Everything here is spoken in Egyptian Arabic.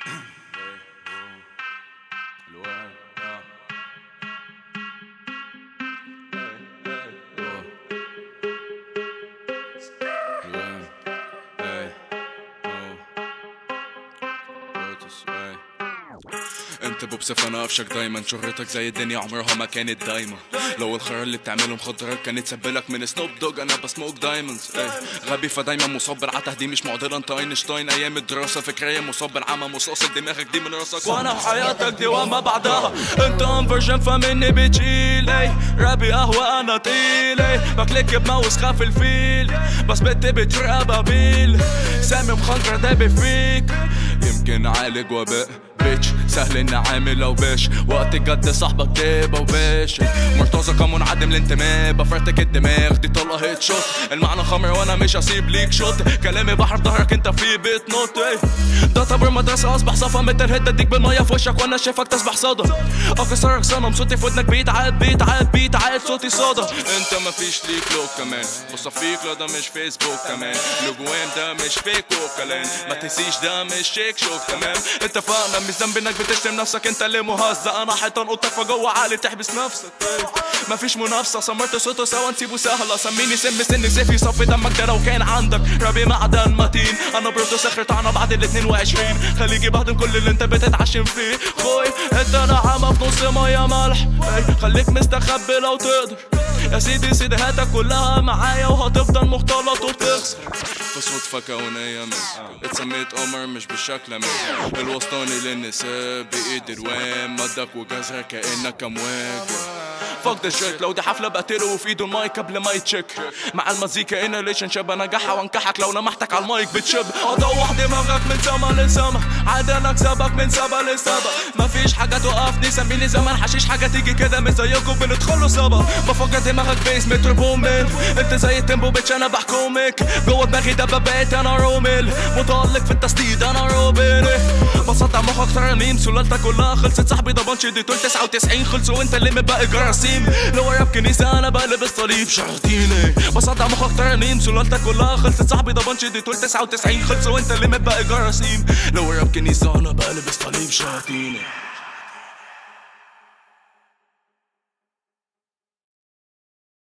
انت بوبسف انا قفشك دايما شهرتك زي الدنيا عمرها ما كانت دايما لو الخيار اللي بتعمله مخدرات كانت سبلك من سنوب دوج انا بسموك دايموندز ايه غبي فدايما مصاب بالعته دي مش معضله انت اينشتاين ايام الدراسه فكريا مصاب بالعمى مصاص دماغك دي من راسك وانا وحياتك دي وما بعدها انت انفرجن فمني بتشيل ايه رابي قهوه انا تقيل ايه بكليك بماوس خاف الفيل بس بنتي بترقى بابيل سامي مخنجر دابي فيك يمكن عالج وباء بيتش سهل اني عامل او باش وقت الجد صاحبك تبقى وباش مرتزقة منعدم الانتماء بفرتك الدماغ دي طلقة هيت شوت المعنى خمر وانا مش هسيب ليك شوت كلامي بحر ظهرك انت في بيت نوت ايه ده طبر مدرسة اصبح صفا متر هيت اديك بالمية في وشك وانا شايفك تسبح صدى اكسرك صنم صوتي في ودنك بيتعاد بيتعاد بيتعاد صوتي صدى انت مفيش ليك لوك كمان بصفيك لا ده مش فيسبوك كمان لجوان ده مش فيك وكلام ما تنسيش ده مش شيك شوك تمام اتفقنا مش ذنب انك بتشتم نفسك انت اللي مهزأ انا حيطان اوضتك فجوه عقلي تحبس نفسك ايه. مفيش منافسة سمرت صوته سوا نسيبه سهلة سميني سم سن سيفي صفي دمك ده لو كان عندك ربي معدن متين انا بروتو صخر طعنا بعد ال 22 خليجي بهدم كل اللي انت بتتعشم فيه خوي انت نعمة في نص مية ملح ايه. خليك مستخبي لو تقدر يا سيدي سيديهاتك كلها معايا وهتفضل مختلط وبتخسر في صدفة كونية من اتسميت قمر مش بالشكل من الوسطاني للنساء بإيد روان مدك وجزرة كأنك امواج فك ده شيت لو دي حفلة بقتله وفي ايده المايك قبل ما يتشيك مع المزيكا ان ريليشن شيب انجحها وانكحك لو لمحتك على المايك بتشب اضوح دماغك من سما لسما عادي انا اكسبك من سبا لسبا مفيش حاجة توقفني سميني زمان حشيش حاجة تيجي كده مش زيكم بندخلوا سبا بفكر دماغك بيس متر بومين انت زي التيمبو بيتش انا بحكمك جوه دماغي دبابات انا رومل متألق في التسديد انا روبن بسطع مخك ترى ميم سلالتك كلها خلصت صاحبي ده بانش دي طول 99 خلصوا وانت اللي مبقى جراثيم لو ورا بكنيسة انا بقلب الصليب شرطيني بسطع مخك ترى ميم سلالتك كلها خلصت صاحبي ده بانش دي طول 99 خلصوا وانت اللي مبقى جراثيم لو ورا بكنيسة انا بقلب الصليب شرطيني